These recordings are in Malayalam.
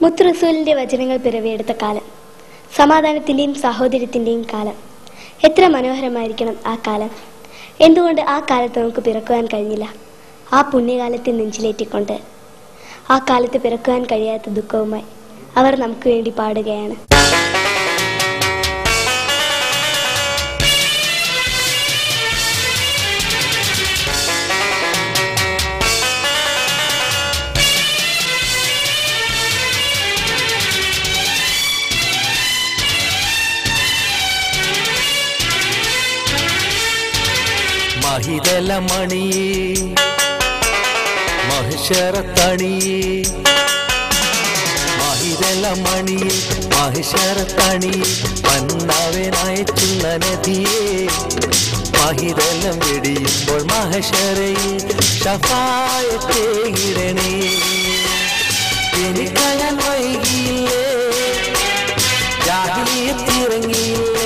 മുത്ത് റസൂലിന്റെ വചനങ്ങൾ പിറവിയെടുത്ത കാലം സമാധാനത്തിന്റെയും സാഹോദര്യത്തിന്റെയും കാലം എത്ര മനോഹരമായിരിക്കണം ആ കാലം എന്തുകൊണ്ട് ആ കാലത്ത് നമുക്ക് പിറക്കുവാൻ കഴിഞ്ഞില്ല ആ പുണ്യകാലത്തെ നെഞ്ചിലേറ്റിക്കൊണ്ട് ആ കാലത്ത് പിറക്കുവാൻ കഴിയാത്ത ദുഃഖവുമായി അവർ നമുക്ക് വേണ്ടി പാടുകയാണ് മഹിതല മണിയേ മഹിഷറത്തണിയേ മഹിതല മണിയേ മഹിഷറത്തണിയേ പന്നാവനയച്ചുള്ള നദിയേ മഹിതലം വെടിയുമ്പോൾ മഹഷറയിൽ ഷഫായത്തെ ഇടണേ എനിക്കയാൻ വൈകിയില്ലേ ജാഹിലിയത്തിറങ്ങിയില്ലേ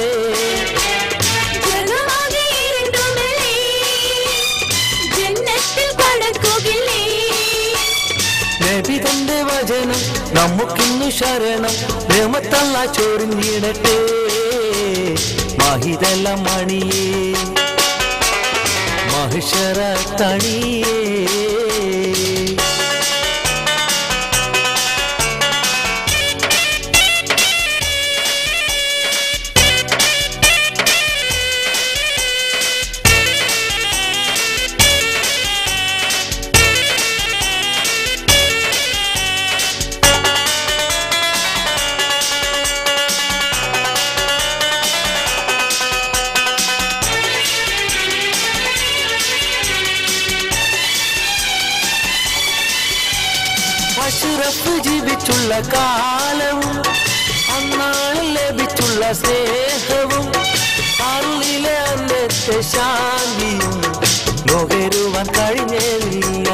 ജഗമാകെ ഇരുണ്ടുമല്ലേ, ജന്നത്തിൽ കടക്കുകില്ലേ നബി തന്റെ വചനം നമുക്കിന്നു ശരണം പ്രേമത്തല്ല ചൊരിഞ്ഞിടട്ടെ മഹിതല മണിയേ മഹിഷറ തണിയേ അഷുറഫ് ജീവിച്ചുള്ള കാലവും അന്നാളിൽ ലഭിച്ചുള്ള സ്നേഹവും അരുളിലെ അന്നത്തെ ശാന്തിയും നുകരുവാൻ കഴിഞ്ഞില്ല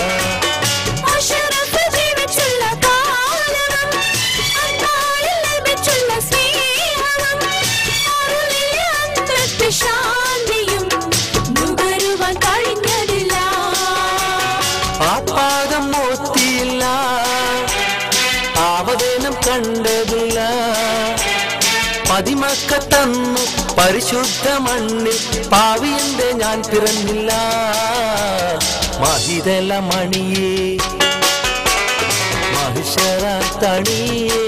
അഷറഫ് ജീവിച്ചുള്ള കാലവും അന്നാളിൽ ലഭിച്ചുള്ള സ്നേഹവും അരുളിലെ അന്നത്തെ ശാന്തിയും നുകരുവാൻ കഴിഞ്ഞതില്ല ആ പാദം മോത്തിയില്ല ആവതേനം കണ്ടതില്ല പതിമക്ക തന്നു പരിശുദ്ധ മണ്ണിൽ പാവിയന്റെ ഞാൻ പിറന്നില്ല മഹിതല മണിയേ മഹിഷറ തണിയേ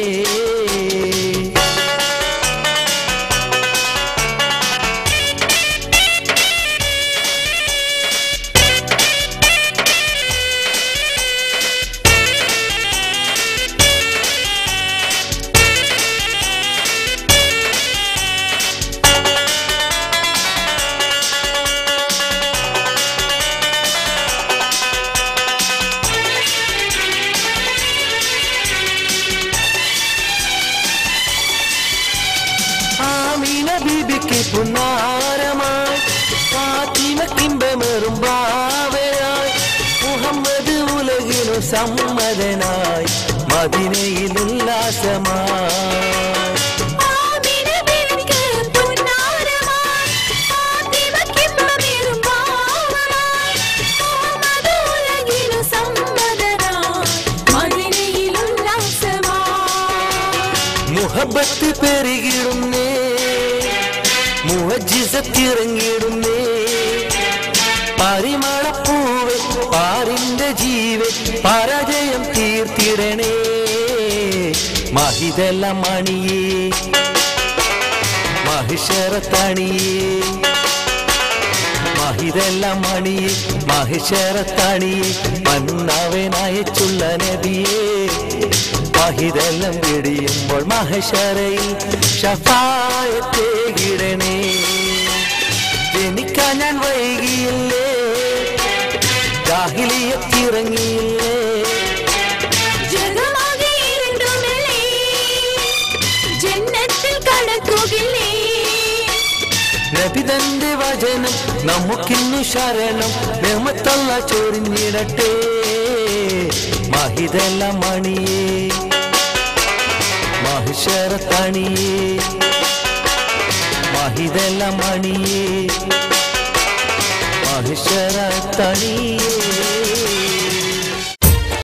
ആമീന ബീബിക്ക് പുന്നാരമായി ഫാത്തിമ കിമ്പമേറും ബാവയായി മുഹമ്മദ് ഉലകിനു സമ്മതനായി മദിനയിൽ ഉല്ലാസമായി ആമിന ബിവിക്ക് പുന്നാരമായി ഫാത്തിമക്കിമ്പമേറും ഭാവമായി മുഹമ്മദ് ഉലകിനു സമ്മതനായി മദീനയിൽ ഉല്ലാസമായി മുഹബത്ത് പെരുകിടുന്നേ മുഹജിസത്തിറങ്ങിടുന്നേ പരിമളപ്പൂവെ പാറിന്റെ ജീവൻ പരാജയം തീർത്തിടണേ മഹിതല മണിയേ മഹിഷറത്തണിയേ മഹിതല മണിയേ മഹിഷറത്തണിയേ മന്നവനയച്ചുള്ള നദിയേ മഹിതെല്ലാം പിടിയുമ്പോൾ മഹശരയിൽ ഷഫായത്തെ ഇടണേ ജനിക്കാൻ ഞാൻ വൈകിയില്ലേ ജാഹിലിയത്തിറങ്ങിയില്ലേ ജഗമാകെ ഇരുണ്ടുമല്ലേ, ജന്നത്തിൽ കടക്കുകില്ലേ നബിതന്റെ വചനം നമുക്കിന്നു ശരണം പ്രേമത്തല്ല ചൊരിഞ്ഞിടട്ടെ മഹിതല മണിയേ മഹിഷറ തണിയേ മഹിതല മണിയേ മഹിഷറ തണിയേ